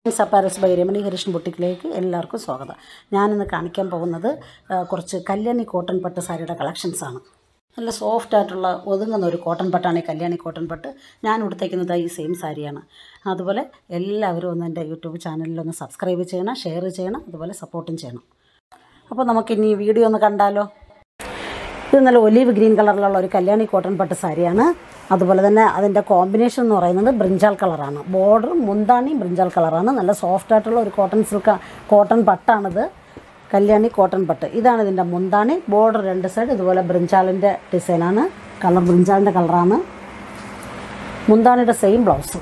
സപ്പാരസ് by Ramani Hareeshan ബുട്ടിക്കിലേക്ക് എല്ലാവർക്കും സ്വാഗതം ഞാനിന്ന് കാണിക്കാൻ പോകുന്നത് ആ, കുറച്ച് കല്യാണി കോട്ടൺ പട്ട് സാരിയുടെ കളക്ഷൻസാണ് നല്ല സോഫ്റ്റ് ആയിട്ടുള്ള ഒതുങ്ങുന്ന ഒരു കോട്ടൺ പട്ടാണ് ഈ കല്യാണി കോട്ടൺ പട്ട് ഞാൻ ഉടുത്തേക്കുന്നത് ഈ സെയിം സാരിയാണ് അതുപോലെ എല്ലാവരും ഒന്ന് എൻ്റെ യൂട്യൂബ് ചാനലിൽ ഒന്ന് സബ്സ്ക്രൈബ് ചെയ്യണം ഷെയർ ചെയ്യണം അതുപോലെ സപ്പോർട്ടും ചെയ്യണം അപ്പോൾ നമുക്കിനി ഈ വീഡിയോ ഒന്ന് കണ്ടാലോ ഇത് നല്ല ഒലീവ് ഗ്രീൻ കളറിലുള്ള ഒരു കല്യാണി കോട്ടൺ പട്ട് സാരിയാണ് അതുപോലെ തന്നെ അതിൻ്റെ കോമ്പിനേഷൻ എന്ന് പറയുന്നത് ബ്രിഞ്ചാൾ കളറാണ് ബോർഡർ മുന്താണി ബ്രിഞ്ചാൾ കളറാണ് നല്ല സോഫ്റ്റ് ആയിട്ടുള്ള ഒരു കോട്ടൺ സിൽക്ക് കോട്ടൺ പട്ടാണിത് കല്യാണി കോട്ടൺ പട്ട് ഇതാണ് ഇതിൻ്റെ മുന്താണി ബോർഡർ രണ്ട് സൈഡ് ഇതുപോലെ ബ്രിഞ്ചാളിൻ്റെ ഡിസൈനാണ് കളർ ബ്രിഞ്ചാളിൻ്റെ കളറാണ് മുന്താണിയുടെ സെയിം ബ്ലൗസ്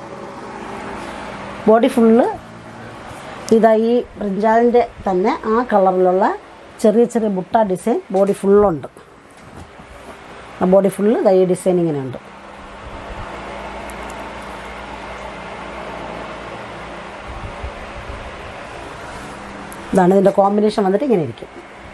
ബോഡി ഫുള്ള് ഇതാ ഈ ബ്രിഞ്ചാളിൻ്റെ തന്നെ ആ കളറിലുള്ള ചെറിയ ചെറിയ ബുട്ട ഡിസൈൻ ബോഡി ഫുള്ളുണ്ട് ആ ബോഡി ഫുള്ള് ഇതാ ഈ ഡിസൈൻ ഇങ്ങനെ ഉണ്ട് ഇതാണ് ഇതിൻ്റെ കോമ്പിനേഷൻ വന്നിട്ട് ഇങ്ങനെ ഇരിക്കും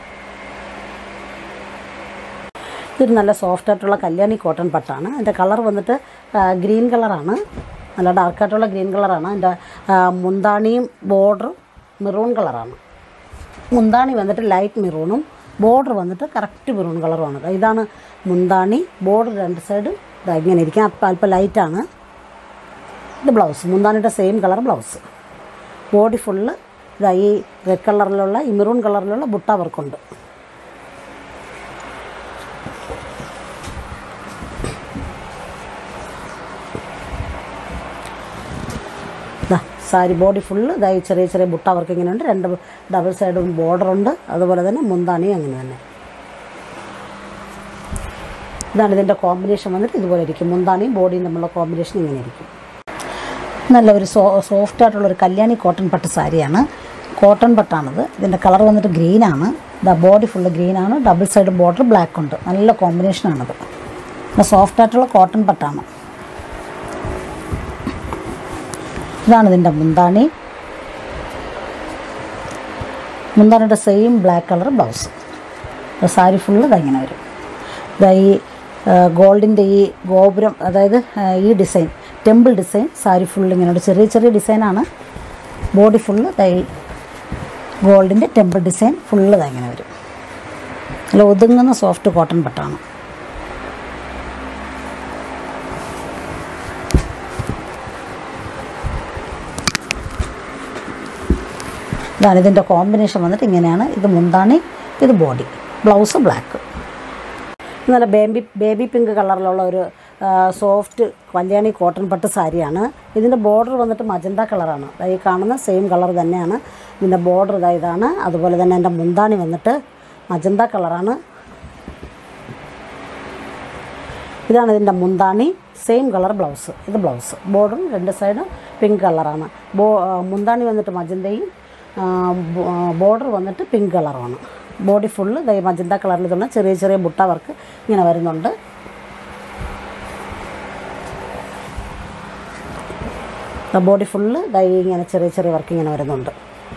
ഇതൊരു നല്ല സോഫ്റ്റ് ആയിട്ടുള്ള കല്യാണി കോട്ടൺ പട്ടാണ് അതിൻ്റെ കളർ വന്നിട്ട് ഗ്രീൻ കളറാണ് നല്ല ഡാർക്കായിട്ടുള്ള ഗ്രീൻ കളറാണ് അതിൻ്റെ മുന്താണിയും ബോർഡറും മെറൂൺ കളറാണ് മുന്താണി വന്നിട്ട് ലൈറ്റ് മെറൂണും ബോർഡർ വന്നിട്ട് കറക്റ്റ് മെറൂൺ കളറുമാണ് ദാ ഇതാണ് മുന്താണി ബോർഡർ രണ്ട് സൈഡ് ഇതാ ഇങ്ങനെ ഇരിക്കും അപ്പം അല്പം ലൈറ്റാണ് ഇത് ബ്ലൗസ് മുന്താണിയുടെ same colour blouse body full ഇതാ ഈ റെഡ് കളറിലുള്ള ഈ മെറൂൺ കളറിലുള്ള ബുട്ട വർക്കുണ്ട് ദാ സാരി ബോഡി ഫുള്ള് ഇതായി ചെറിയ ചെറിയ ബുട്ട വർക്ക് ഇങ്ങനെ ഉണ്ട് രണ്ട് ഡബിൾ സൈഡും ബോർഡർ ഉണ്ട് അതുപോലെ തന്നെ മുന്താണിയും അങ്ങനെ തന്നെ ഇതാണ് ഇതിൻ്റെ കോമ്പിനേഷൻ വന്നിട്ട് ഇതുപോലെ ഇരിക്കും മുന്താണിയും ബോഡിയും തമ്മിലുള്ള കോമ്പിനേഷൻ ഇങ്ങനെ ഇരിക്കും നല്ല ഒരു സോ സോഫ്റ്റ് ആയിട്ടുള്ള ഒരു കല്യാണി കോട്ടൺ പട്ട് സാരിയാണ് കോട്ടൺ പട്ടാണിത് ഇതിൻ്റെ കളർ വന്നിട്ട് ഗ്രീനാണ് ദ ബോഡി ഫുള്ള് ഗ്രീനാണ് ഡബിൾ സൈഡ് ബോർഡർ ബ്ലാക്ക് ഉണ്ട് നല്ല കോമ്പിനേഷനാണിത് നല്ല സോഫ്റ്റ് ആയിട്ടുള്ള കോട്ടൺ പട്ടാണ് ഇതാണ് ഇതിൻ്റെ മുന്താണി മുന്താണിയുടെ same black colour blouse sari full ഇതങ്ങനെ വരും ഇതാ ഈ ഗോൾഡിൻ്റെ ഈ ഗോപുരം അതായത് ആ, ഈ design temple design sari full ഇങ്ങനെയുണ്ട് ചെറിയ ചെറിയ ഡിസൈനാണ് ബോഡി ഫുള്ള് ഇതാ ഈ ഗോൾഡിൻ്റെ ടെമ്പിൾ ഡിസൈൻ ഫുള്ള് ഇതാ ഇങ്ങനെ വരും നല്ല ഒതുങ്ങുന്ന സോഫ്റ്റ് കോട്ടൺ പട്ടാണ് ഇതാണ് ഇതിൻ്റെ കോമ്പിനേഷൻ വന്നിട്ട് ഇങ്ങനെയാണ് ഇത് മുന്താണി ഇത് ബോഡി ബ്ലൗസ് ബ്ലാക്ക് നല്ല ബേബി ബേബി പിങ്ക് കളറിലുള്ള ഒരു സോഫ്റ്റ് കല്യാണി കോട്ടൺ പട്ട് സാരിയാണ് ഇതിൻ്റെ ബോർഡർ വന്നിട്ട് മജന്ത കളറാണ് ദാ ഈ കാണുന്ന സെയിം കളർ തന്നെയാണ് ഇതിൻ്റെ ബോർഡർ ഇതാ ഇതാണ് അതുപോലെ തന്നെ എൻ്റെ മുന്താണി വന്നിട്ട് മജന്ത കളറാണ് ഇതാണ് ഇതിൻ്റെ മുന്താണി സെയിം കളർ ബ്ലൗസ് ഇത് ബ്ലൗസ് ബോർഡറും രണ്ട് സൈഡും പിങ്ക് കളറാണ് ബോ ആ, മുന്താണി വന്നിട്ട് മജന്തയും ബോർഡർ വന്നിട്ട് പിങ്ക് കളറുമാണ് ബോഡി ഫുള്ള് ഇതേ മജന്ത കളറിൽ തന്നെ ചെറിയ ചെറിയ ബുട്ട വർക്ക് ഇങ്ങനെ വരുന്നുണ്ട് ബോഡി ഫുള്ള് ദൈ ഇങ്ങനെ ചെറിയ ചെറിയ വർക്ക് ഇങ്ങനെ വരുന്നുണ്ട്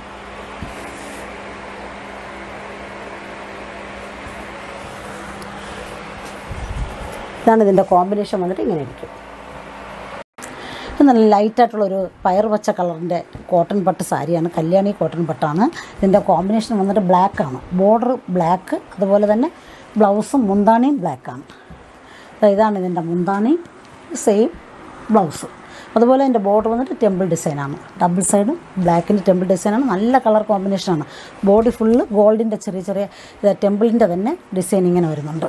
ഇതാണ് ഇതിൻ്റെ കോമ്പിനേഷൻ വന്നിട്ട് ഇങ്ങനെ ഇരിക്കും ഇത് നല്ല ലൈറ്റായിട്ടുള്ളൊരു പയർ പച്ച കളറിൻ്റെ കോട്ടൺ പട്ട് സാരിയാണ് കല്യാണി കോട്ടൺ പട്ടാണ് ഇതിൻ്റെ കോമ്പിനേഷൻ വന്നിട്ട് ബ്ലാക്കാണ് ബോർഡർ ബ്ലാക്ക് അതുപോലെ തന്നെ ബ്ലൗസും മുന്താണിയും ബ്ലാക്കാണ് ഇതാണ് ഇതിൻ്റെ മുന്താണി സെയിം ബ്ലൗസ് അതുപോലെ ഇതിൻ്റെ ബോർഡർ വന്നിട്ട് ടെമ്പിൾ ഡിസൈനാണ് ഡബിൾ സൈഡും ബ്ലാക്കിൻ്റെ ടെമ്പിൾ ഡിസൈനാണ് നല്ല കളർ കോമ്പിനേഷനാണ് ബോഡി ഫുള്ള് ഗോൾഡിൻ്റെ ചെറിയ ചെറിയ ഇത് ടെമ്പിളിൻ്റെ തന്നെ ഡിസൈൻ ഇങ്ങനെ വരുന്നുണ്ട്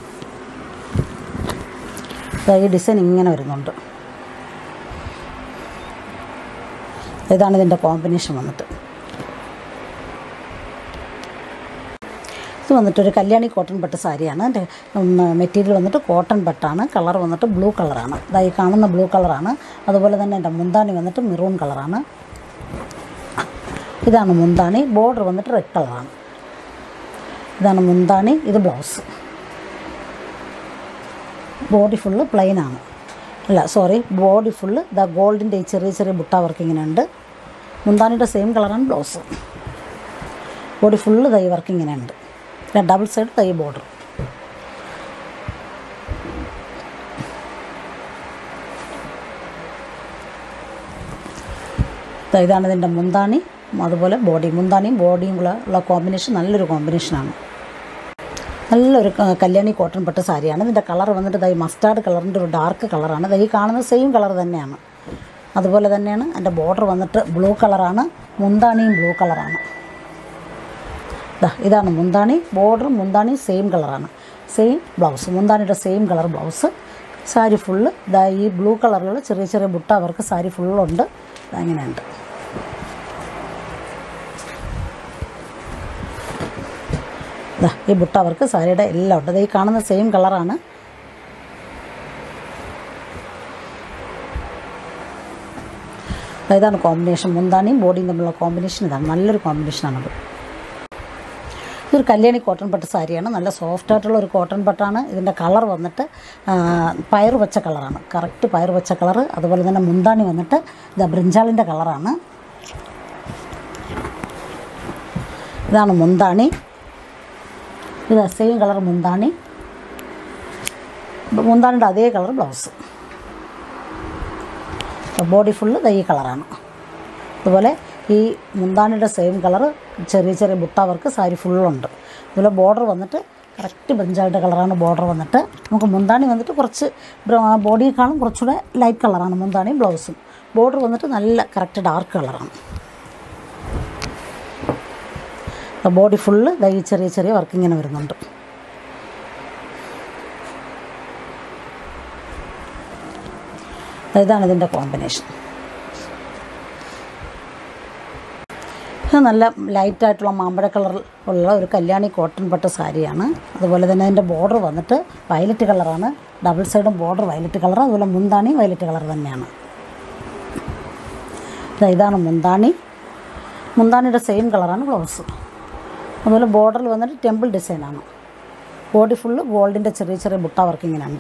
ദാ ഈ ഡിസൈൻ ഇങ്ങനെ വരുന്നുണ്ട് ഇതാണ് ഇതിൻ്റെ കോമ്പിനേഷൻ വന്നിട്ട് ഇത് വന്നിട്ട് ഒരു കല്യാണി കോട്ടൺ പട്ട് സാരിയാണ് എൻ്റെ മെറ്റീരിയൽ വന്നിട്ട് കോട്ടൺ പട്ടാണ് കളർ വന്നിട്ട് ബ്ലൂ കളറാണ് ഇതാ ഈ കാണുന്ന ബ്ലൂ കളറാണ് അതുപോലെ തന്നെ എൻ്റെ മുന്താണി വന്നിട്ട് മെറൂൺ കളറാണ് ഇതാണ് മുന്താണി ബോർഡർ വന്നിട്ട് റെഡ് കളറാണ് ഇതാണ് മുന്താണി ഇത് ബ്ലൗസ് ബോഡി ഫുള്ള് പ്ലെയിൻ ആണ് അല്ല സോറി ബോഡി ഫുള്ള് ദ ഗോൾഡിൻ്റെ ഈ ചെറിയ ചെറിയ ബുട്ട വർക്ക് ഇങ്ങനെ ഉണ്ട് മുന്താനിയുടെ സെയിം കളറാണ് ബ്ലൗസ് ബോഡി ഫുള്ള് തൈ വർക്ക് ഇങ്ങനെ ഉണ്ട് ഡബിൾ സൈഡ് തൈ ബോർഡർ ദാ ഇതാണ് ഇതിൻ്റെ മുന്താണി അതുപോലെ ബോഡി മുന്താണിയും ബോഡിയും കൂടെ ഉള്ള കോമ്പിനേഷൻ നല്ലൊരു കോമ്പിനേഷനാണ് നല്ലൊരു ക- കല്യാണി കോട്ടൺ പട്ട് സാരിയാണ് ഇതിൻ്റെ കളർ വന്നിട്ട് ദൈ മസ്റ്റാർഡ് കളറിൻ്റെ ഒരു ഡാർക്ക് കളറാണ് ദൈ കാണുന്ന സെയിം കളർ തന്നെയാണ് അതുപോലെ തന്നെയാണ് എൻ്റെ ബോർഡർ വന്നിട്ട് ബ്ലൂ കളറാണ് മുന്താണിയും ബ്ലൂ കളറാണ് ദാ ഇതാണ് മുന്താണി ബോർഡറും മുന്താണിയും സെയിം കളറാണ് സെയിം ബ്ലൗസ് മുന്താണിയുടെ same colour blouse sari full ഇതാ ഈ ബ്ലൂ കളറിലുള്ള ചെറിയ ചെറിയ ബുട്ട അവർക്ക് സാരി ഫുള്ളുണ്ട് ഇതാ ഇങ്ങനെയുണ്ട് ദാ ഈ ബുട്ട അവർക്ക് സാരിയുടെ എല്ലാം ഉണ്ട് ദാ ഈ കാണുന്ന സെയിം കളറാണ് ദാ ഇതാണ് കോമ്പിനേഷൻ മുന്താണിയും ബോഡിയും തമ്മിലുള്ള കോമ്പിനേഷൻ ഇതാണ് നല്ലൊരു കോമ്പിനേഷനാണത് ഇതൊരു കല്യാണി കോട്ടൺ പട്ട് സാരിയാണ് നല്ല സോഫ്റ്റ് ആയിട്ടുള്ള ഒരു കോട്ടൺ പട്ടാണ് ഇതിൻ്റെ കളർ വന്നിട്ട് ആ, പയർ പച്ച കളറാണ് കറക്റ്റ് പയർ പച്ച കളർ അതുപോലെ തന്നെ മുന്താണി വന്നിട്ട് ഇത് ബ്രിഞ്ചാളിൻ്റെ കളറാണ് ഇതാണ് മുന്താണി ഇത് സെയിം കളർ മുന്താണി മുന്താണിയുടെ അതേ കളർ ബ്ലൗസ് ബോഡി ഫുള്ള് ഈ കളറാണ് അതുപോലെ ഈ മുന്താണിയുടെ സെയിം കളർ ചെറിയ ചെറിയ ബുട്ട വർക്ക് സാരി ഫുള്ളുണ്ട് അതുപോലെ ബോർഡർ വന്നിട്ട് കറക്റ്റ് ബെഞ്ചായിട്ട് കളറാണ് ബോർഡർ വന്നിട്ട് നമുക്ക് മുന്താണി വന്നിട്ട് കുറച്ച് ബോഡിയേക്കാളും കുറച്ചുകൂടെ ലൈറ്റ് കളറാണ് മുന്താണി ബ്ലൗസും ബോർഡർ വന്നിട്ട് നല്ല കറക്റ്റ് ഡാർക്ക് കളറാണ് ബോഡി ഫുള്ള് ദൈ ചെറിയ ചെറിയ വർക്ക് ഇങ്ങനെ വരുന്നുണ്ട് ഇതാണ് ഇതിൻ്റെ കോമ്പിനേഷൻ ഇത് നല്ല ലൈറ്റായിട്ടുള്ള മാമ്പഴ കളറിൽ ഉള്ള ഒരു കല്യാണി കോട്ടൺ പട്ട് സാരിയാണ് അതുപോലെ തന്നെ അതിൻ്റെ ബോർഡർ വന്നിട്ട് വയലറ്റ് കളറാണ് ഡബിൾ സൈഡും ബോർഡർ വയലറ്റ് കളർ അതുപോലെ മുന്താണി വയലറ്റ് കളർ തന്നെയാണ് ദാ ഇതാണ് മുന്താണി മുന്താണിയുടെ സെയിം കളറാണ് ബ്ലൗസ് അതുപോലെ ബോർഡറിൽ വന്നിട്ട് ടെമ്പിൾ ഡിസൈനാണ് ബോഡി ഫുള്ള് ഗോൾഡിൻ്റെ ചെറിയ ചെറിയ ബുട്ട വർക്ക് ഇങ്ങനെ ഉണ്ട്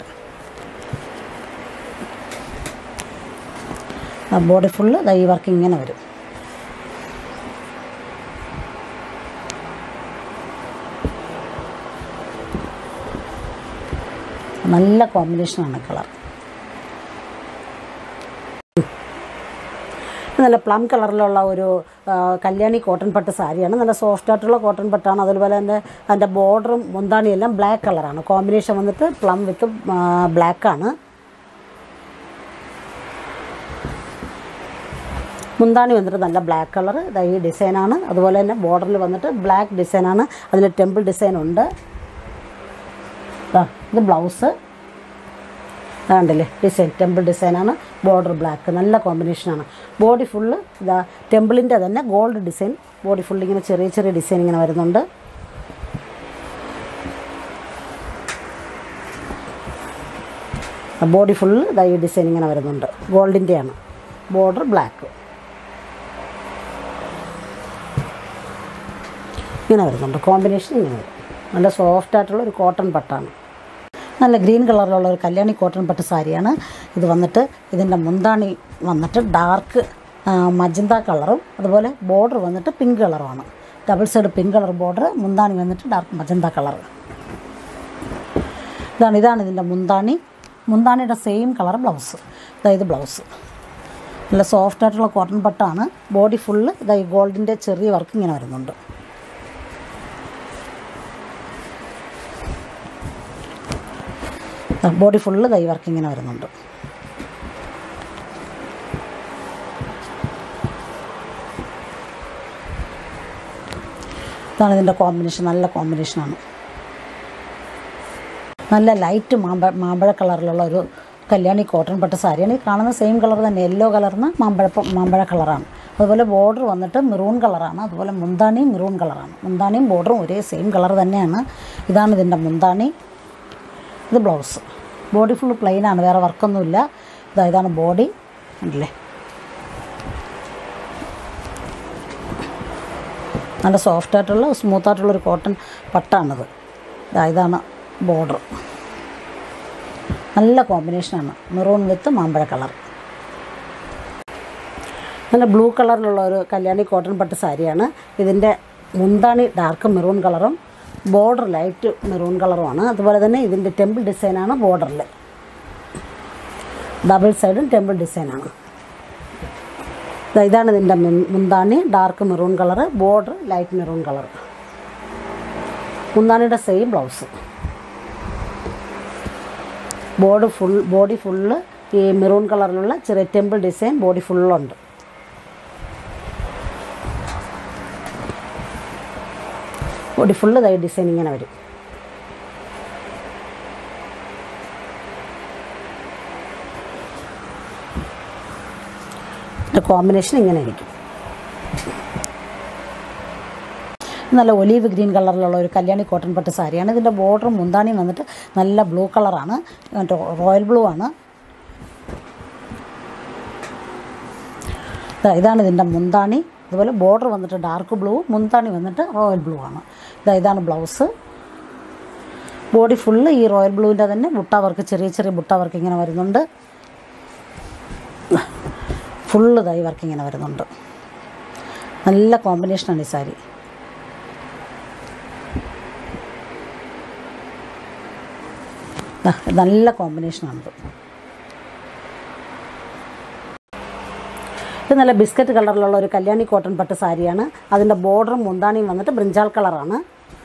ബോഡി ഫുള്ള് ഈ വർക്ക് ഇങ്ങനെ വരും നല്ല കോമ്പിനേഷനാണ് കളർ നല്ല പ്ലം കളറിലുള്ള ഒരു ആ, കല്യാണി കോട്ടൺ പട്ട് സാരിയാണ് നല്ല സോഫ്റ്റ് ആയിട്ടുള്ള കോട്ടൺ പട്ടാണ് അതുപോലെ തന്നെ അതിൻ്റെ ബോർഡറും മുന്താണിയും എല്ലാം ബ്ലാക്ക് കളറാണ് കോമ്പിനേഷൻ വന്നിട്ട് പ്ലം വിത്ത് ബ്ലാക്കാണ് മുന്താണി വന്നിട്ട് നല്ല ബ്ലാക്ക് കളർ ഇതാ ഈ ഡിസൈനാണ് അതുപോലെ തന്നെ ബോർഡറിൽ വന്നിട്ട് ബ്ലാക്ക് ഡിസൈനാണ് അതിൽ ടെമ്പിൾ ഡിസൈൻ ഉണ്ട് ദാ ഇത് ബ്ലൗസ് കണ്ടില്ലേ ഡിസൈൻ ടെമ്പിൾ ഡിസൈനാണ് ബോർഡർ ബ്ലാക്ക് നല്ല കോമ്പിനേഷനാണ് ബോഡി ഫുള്ള് ഇതാ ടെമ്പിളിൻ്റെ തന്നെ ഗോൾഡ് ഡിസൈൻ ബോഡി ഫുള്ള് ഇങ്ങനെ ചെറിയ ചെറിയ ഡിസൈൻ ഇങ്ങനെ വരുന്നുണ്ട് ബോഡി ഫുള്ള് ഇതാ ഈ ഡിസൈൻ ഇങ്ങനെ വരുന്നുണ്ട് ഗോൾഡിൻ്റെയാണ് ബോർഡർ ബ്ലാക്ക് ഇങ്ങനെ വരുന്നുണ്ട് കോമ്പിനേഷൻ ഇങ്ങനെ വരും നല്ല സോഫ്റ്റ് ആയിട്ടുള്ള ഒരു കോട്ടൺ പട്ടാണ് നല്ല ഗ്രീൻ കളറിലുള്ള ഒരു കല്യാണി കോട്ടൺ പട്ട് സാരിയാണ് ഇത് വന്നിട്ട് ഇതിൻ്റെ മുന്താണി വന്നിട്ട് ഡാർക്ക് മജന്ത കളറും അതുപോലെ ബോർഡർ വന്നിട്ട് പിങ്ക് കളറുമാണ് double side pink colour border മുന്താണി വന്നിട്ട് ഡാർക്ക് മജന്ത കളർ ഇതാണ് ഇതാണ് ഇതിൻ്റെ മുന്താണി മുന്താണിയുടെ സെയിം കളർ ബ്ലൗസ് അതായത് ബ്ലൗസ് നല്ല സോഫ്റ്റ് ആയിട്ടുള്ള കോട്ടൺ പട്ടാണ് ബോഡി ഫുള്ള് ഇതായി ഗോൾഡിൻ്റെ ചെറിയ വർക്ക് ഇങ്ങനെ വരുന്നുണ്ട് ബോഡി ഫുള്ള് കൈ വർക്ക് ഇങ്ങനെ വരുന്നുണ്ട് ഇതാണ് ഇതിൻ്റെ കോമ്പിനേഷൻ നല്ല കോമ്പിനേഷനാണ് നല്ല ലൈറ്റ് മാമ്പ മാമ്പഴ കളറിലുള്ള ഒരു കല്യാണി കോട്ടൺ പട്ട് സാരിയാണ് ഈ കാണുന്ന സെയിം കളർ തന്നെ യെല്ലോ കളറിന് മാമ്പഴ മാമ്പഴ കളറാണ് അതുപോലെ ബോർഡർ വന്നിട്ട് മെറൂൺ കളറാണ് അതുപോലെ മുന്താണിയും മെറൂൺ കളറാണ് മുന്താണിയും ബോർഡറും ഒരേ സെയിം കളർ തന്നെയാണ് ഇതാണ് ഇതിൻ്റെ മുന്താണി ഇത് ബ്ലൗസ് ബോഡി ഫുൾ പ്ലെയിനാണ് വേറെ വർക്കൊന്നുമില്ല ഇതാ ഇതാണ് ബോഡി ഉണ്ടല്ലേ നല്ല സോഫ്റ്റ് ആയിട്ടുള്ള സ്മൂത്ത് ആയിട്ടുള്ള ഒരു കോട്ടൺ പട്ടാണിത് ഇതാ ഇതാണ് ബോർഡർ നല്ല കോമ്പിനേഷനാണ് മെറൂൺ വിത്ത് മാമ്പഴ കളർ നല്ല ബ്ലൂ കളറിലുള്ള ഒരു കല്യാണി കോട്ടൺ പട്ട് സാരിയാണ് ഇതിൻ്റെ മുന്താണി ഡാർക്ക് മെറൂൺ കളറും ബോർഡർ ലൈറ്റ് മെറൂൺ കളറുമാണ് അതുപോലെ തന്നെ ഇതിൻ്റെ ടെമ്പിൾ ഡിസൈനാണ് ബോർഡറിൽ ഡബിൾ സൈഡും ടെമ്പിൾ ഡിസൈനാണ് ദാ ഇതാണ് ഇതിൻ്റെ മുൻ- മുന്താണി dark maroon colour border light maroon colour മുന്താണിയുടെ same blouse board full body full ഈ മെറൂൺ കളറിലുള്ള ചെറിയ ടെമ്പിൾ ഡിസൈൻ ബോഡി ഫുള്ളുണ്ട് ബോഡി ഫുള്ള് ഇതായി ഡിസൈൻ ഇങ്ങനെ വരും കോമ്പിനേഷൻ ഇങ്ങനെ ഇരിക്കും നല്ല ഒലീവ് ഗ്രീൻ കളറിലുള്ള ഒരു കല്യാണി കോട്ടൺ പട്ട് സാരിയാണ് ഇതിൻ്റെ ബോർഡറും മുന്താണിയും വന്നിട്ട് നല്ല ബ്ലൂ കളറാണ് മറ്റേ റോയൽ ബ്ലൂ ആണ് ദാ ഇതാണ് ഇതിൻ്റെ മുന്താണി അതുപോലെ ബോർഡർ വന്നിട്ട് ഡാർക്ക് ബ്ലൂ മുന്താണി വന്നിട്ട് റോയൽ ബ്ലൂ ആണ് ഇതാ ഇതാണ് ബ്ലൗസ് ബോഡി ഫുള്ള് ഈ റോയൽ ബ്ലൂവിൻ്റെ തന്നെ ബുട്ട വർക്ക് ചെറിയ ചെറിയ ബുട്ട വർക്ക് ഇങ്ങനെ വരുന്നുണ്ട് ഫുള്ള് ഇതായി വർക്ക് ഇങ്ങനെ വരുന്നുണ്ട് നല്ല കോമ്പിനേഷനാണ് ഈ സാരി ദാ, നല്ല കോമ്പിനേഷനാണിത് ഇത് നല്ല ബിസ്ക്കറ്റ് കളറിലുള്ള ഒരു കല്യാണി കോട്ടൺ പട്ട് സാരിയാണ് അതിൻ്റെ ബോർഡറും മുന്താണിയും വന്നിട്ട് ബ്രിഞ്ചാൾ കളറാണ്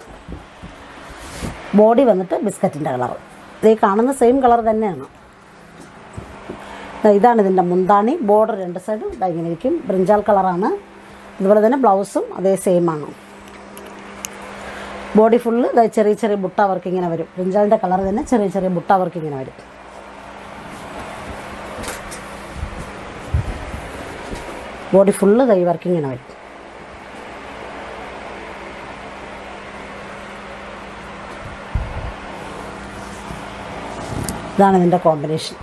ബോഡി വന്നിട്ട് ബിസ്ക്കറ്റിൻ്റെ കളർ ഇത് ഈ കാണുന്ന സെയിം കളർ തന്നെയാണ് ദാ ഇതാണ് ഇതിൻ്റെ മുന്താണി ബോർഡർ രണ്ട് സൈഡും ഇതാ ഇങ്ങനെ ഇരിക്കും ബ്രിഞ്ചാൾ കളറാണ് അതുപോലെ തന്നെ ബ്ലൗസും അതേ സെയിം ആണ് ബോഡി ഫുള്ള് ഇതാ ചെറിയ ചെറിയ ബുട്ട വർക്ക് ഇങ്ങനെ വരും ബ്രിഞ്ചാളിൻ്റെ കളർ തന്നെ ചെറിയ ചെറിയ ബുട്ട വർക്ക് ഇങ്ങനെ വരും ബോഡി ഫുള്ള് കൈ വർക്ക് ഇങ്ങനെ വരും ഇതാണ് ഇതിൻ്റെ കോമ്പിനേഷൻ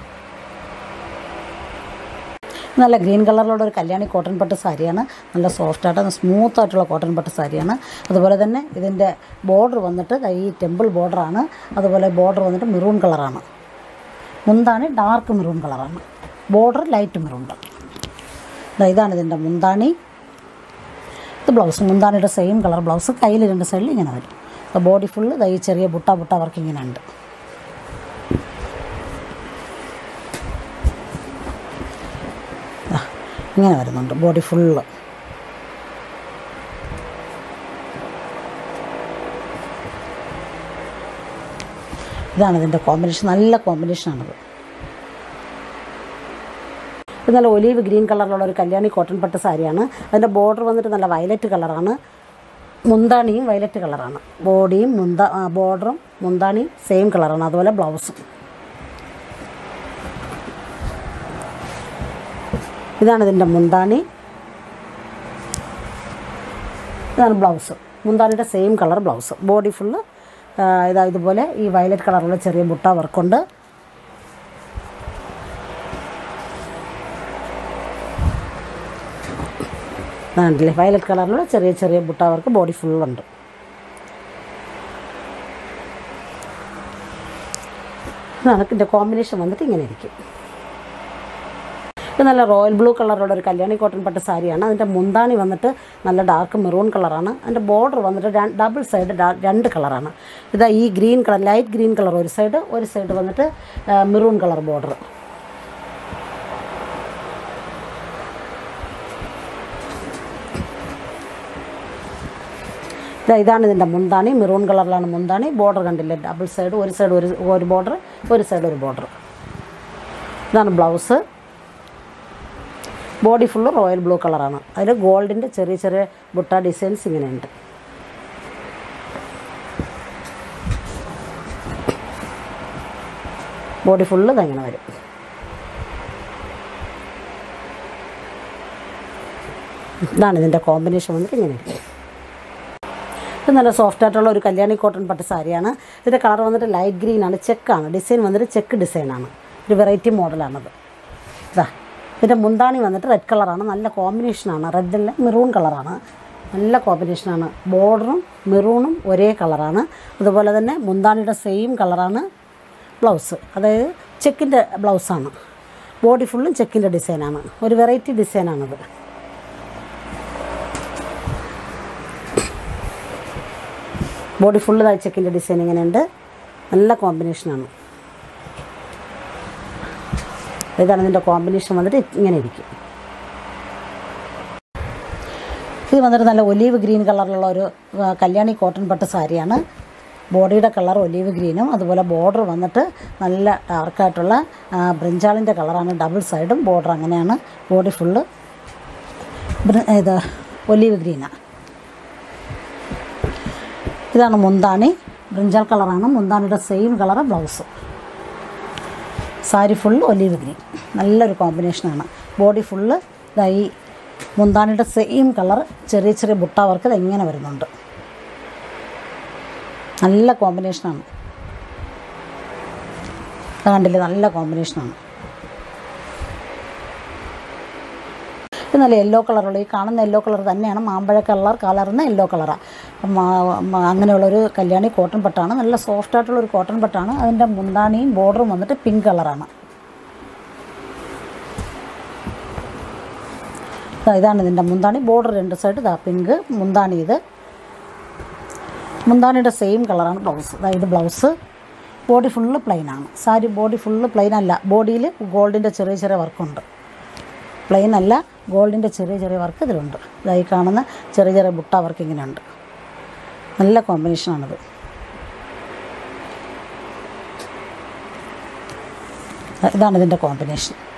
നല്ല ഗ്രീൻ കളറിലുള്ള ഒരു കല്യാണി കോട്ടൺ പട്ട് സാരിയാണ് നല്ല സോഫ്റ്റ് ആയിട്ട് സ്മൂത്ത് ആയിട്ടുള്ള കോട്ടൺ പട്ട് സാരിയാണ് അതുപോലെ തന്നെ ഇതിൻ്റെ ബോർഡർ വന്നിട്ട് ഈ ടെമ്പിൾ ബോർഡറാണ് അതുപോലെ ബോർഡർ വന്നിട്ട് മെറൂൺ കളറാണ് മുന്താണി ഡാർക്ക് മെറൂൺ കളറാണ് ബോർഡർ ലൈറ്റ് മെറൂൺ കളർ ദാ ഇതാണ് ഇതിൻ്റെ മുന്താണി ഇത് ബ്ലൗസ് മുന്താണിയുടെ സെയിം കളർ ബ്ലൗസ് കയ്യിൽ രണ്ട് സൈഡിൽ ഇങ്ങനെ വരും അപ്പോൾ ബോഡി ഫുള്ള് ദൈ ചെറിയ ബുട്ട ബുട്ട വർക്ക് ഇങ്ങനെ ഉണ്ട് ദാ, ഇങ്ങനെ വരുന്നുണ്ട് ബോഡി ഫുള്ള് ഇതാണ് ഇതിൻ്റെ കോമ്പിനേഷൻ നല്ല കോമ്പിനേഷനാണിത് ഇത് നല്ല ഒലീവ് ഗ്രീൻ കളറിലുള്ള ഒരു കല്യാണി കോട്ടൺ പട്ട് സാരിയാണ് അതിൻ്റെ ബോർഡർ വന്നിട്ട് നല്ല വയലറ്റ് കളറാണ് മുന്താണിയും വയലറ്റ് കളറാണ് ബോഡിയും മുന്ത ആ, ബോർഡറും മുന്താണിയും സെയിം കളറാണ് അതുപോലെ ബ്ലൗസും ഇതാണ് ഇതിൻ്റെ മുന്താണി ഇതാണ് ബ്ലൗസ് മുന്താണിയുടെ same colour blouse body full ഇതാ ഇതുപോലെ ഈ വയലറ്റ് കളറുള്ള ചെറിയ ബുട്ട വർക്കുണ്ട് കണ്ടില്ലേ വയലറ്റ് കളറിലുള്ള ചെറിയ ചെറിയ ബുട്ട വർക്ക് ബോഡി ഫുള്ളുണ്ട് ഇതാണ് ഇതിൻ്റെ കോമ്പിനേഷൻ വന്നിട്ട് ഇങ്ങനെ ഇരിക്കും ഇത് നല്ല റോയൽ ബ്ലൂ കളറുള്ള ഒരു കല്യാണി കോട്ടൺ പട്ട് സാരിയാണ് അതിൻ്റെ മുന്താണി വന്നിട്ട് നല്ല ഡാർക്ക് മെറൂൺ കളറാണ് അതിൻ്റെ ബോർഡർ വന്നിട്ട് ര- ഡബിൾ സൈഡ് ഡാ- രണ്ട് കളറാണ് ഇതാ ഈ green colour light green colour ഒരു സൈഡ് ഒരു സൈഡ് വന്നിട്ട് ആ, മെറൂൺ കളർ ബോർഡർ ഇതാ ഇതാണ് ഇതിൻ്റെ മുന്താണി മെറൂൺ കളറിലാണ് മുന്താണി ബോർഡർ കണ്ടില്ലേ ഡബിൾ സൈഡ് ഒരു സൈഡ് ഒരു ഒരു ബോർഡർ ഒരു സൈഡ് ഒരു ബോർഡർ ഇതാണ് blouse body full royal blue കളറാണ് അതിൽ ഗോൾഡിൻ്റെ ചെറിയ ചെറിയ ബുട്ട ഡിസൈൻസ് ഇങ്ങനെയുണ്ട് ബോഡി ഫുള്ള് ഇതങ്ങനെ വരും ഇതാണ് ഇതിൻ്റെ കോമ്പിനേഷൻ വന്നിട്ട് ഇങ്ങനെ ഇരിക്കും ഇത് നല്ല സോഫ്റ്റ് ആയിട്ടുള്ള ഒരു കല്യാണി കോട്ടൺ പട്ട് സാരിയാണ് ഇതിൻ്റെ കളർ വന്നിട്ട് ലൈറ്റ് ഗ്രീൻ ആണ് ചെക്കാണ് ഡിസൈൻ വന്നിട്ട് ചെക്ക് ഡിസൈനാണ് ഒരു വെറൈറ്റി മോഡലാണത് ഇതാ ഇതിൻ്റെ മുന്താണി വന്നിട്ട് റെഡ് കളറാണ് നല്ല കോമ്പിനേഷനാണ് റെഡല്ല മെറൂൺ കളറാണ് നല്ല കോമ്പിനേഷനാണ് ബോർഡറും മെറൂണും ഒരേ കളറാണ് അതുപോലെ തന്നെ മുന്താണിയുടെ സെയിം കളറാണ് ബ്ലൗസ് അതായത് ചെക്കിൻ്റെ ബ്ലൗസാണ് ബോഡി ഫുള്ളും ചെക്കിൻ്റെ ഡിസൈനാണ് ഒരു വെറൈറ്റി ഡിസൈനാണത് ബോഡി ഫുള്ള് ഇതായി ചെക്കിൻ്റെ ഡിസൈൻ ഇങ്ങനെയുണ്ട് നല്ല കോമ്പിനേഷനാണ് ഇതാണ് ഇതിൻ്റെ കോമ്പിനേഷൻ വന്നിട്ട് ഇങ്ങനെ ഇരിക്കും ഇത് വന്നിട്ട് നല്ല ഒലീവ് ഗ്രീൻ കളറിലുള്ള ഒരു ആ, കല്യാണി കോട്ടൺ പട്ട് സാരിയാണ് ബോഡിയുടെ കളർ ഒലീവ് ഗ്രീനും അതുപോലെ ബോർഡർ വന്നിട്ട് നല്ല ഡാർക്കായിട്ടുള്ള ബ്രിഞ്ചാളിൻ്റെ കളറാണ് ഡബിൾ സൈഡും ബോർഡർ അങ്ങനെയാണ് ബോഡി ഫുള്ള് ഇത് ഒലീവ് ഗ്രീനാണ് ഇതാണ് മുന്താണി ബ്രിഞ്ചാൾ കളറാണ് മുന്താണിയുടെ same colour blouse sari full olive green നല്ലൊരു കോമ്പിനേഷനാണ് ബോഡി ഫുള്ള് ഇതായി മുന്താണിയുടെ സെയിം കളർ ചെറിയ ചെറിയ ബുട്ട വർക്ക് ഇത് എങ്ങനെ വരുന്നുണ്ട് നല്ല കോമ്പിനേഷനാണ് ഇത് കണ്ടില്ലേ നല്ല കോമ്പിനേഷനാണ് ഇത് നല്ല യെല്ലോ കളറുള്ള ഈ കാണുന്ന യെല്ലോ കളർ തന്നെയാണ് മാമ്പഴ കളർ കലർന്ന യെല്ലോ കളറാണ് അങ്ങനെയുള്ളൊരു കല്യാണി കോട്ടൺ പട്ടാണ് നല്ല സോഫ്റ്റ് ആയിട്ടുള്ള ഒരു കോട്ടൺ പട്ടാണ് അതിൻ്റെ മുന്താണിയും ബോർഡറും വന്നിട്ട് പിങ്ക് കളറാണ് ദാ ഇതാണ് ഇതിൻ്റെ മുന്താണി ബോർഡർ രണ്ട് സൈഡ് ഇതാ പിങ്ക് മുന്താണി ഇത് മുന്താണിയുടെ സെയിം കളറാണ് ബ്ലൗസ് അതായത് ഇത് ബ്ലൗസ് ബോഡി ഫുള്ള് പ്ലെയിൻ ആണ് സാരി ബോഡി ഫുള്ള് പ്ലെയിൻ അല്ല ബോഡിയിൽ ഗോൾഡിൻ്റെ ചെറിയ ചെറിയ വർക്കുണ്ട് പ്ലെയിൻ അല്ല ഗോൾഡിൻ്റെ ചെറിയ ചെറിയ വർക്ക് ഇതിലുണ്ട് ഇതായി കാണുന്ന ചെറിയ ചെറിയ ബുട്ട വർക്ക് ഇങ്ങനെയുണ്ട് നല്ല കോമ്പിനേഷനാണിത് ഇതാണ് ഇതിൻ്റെ കോമ്പിനേഷൻ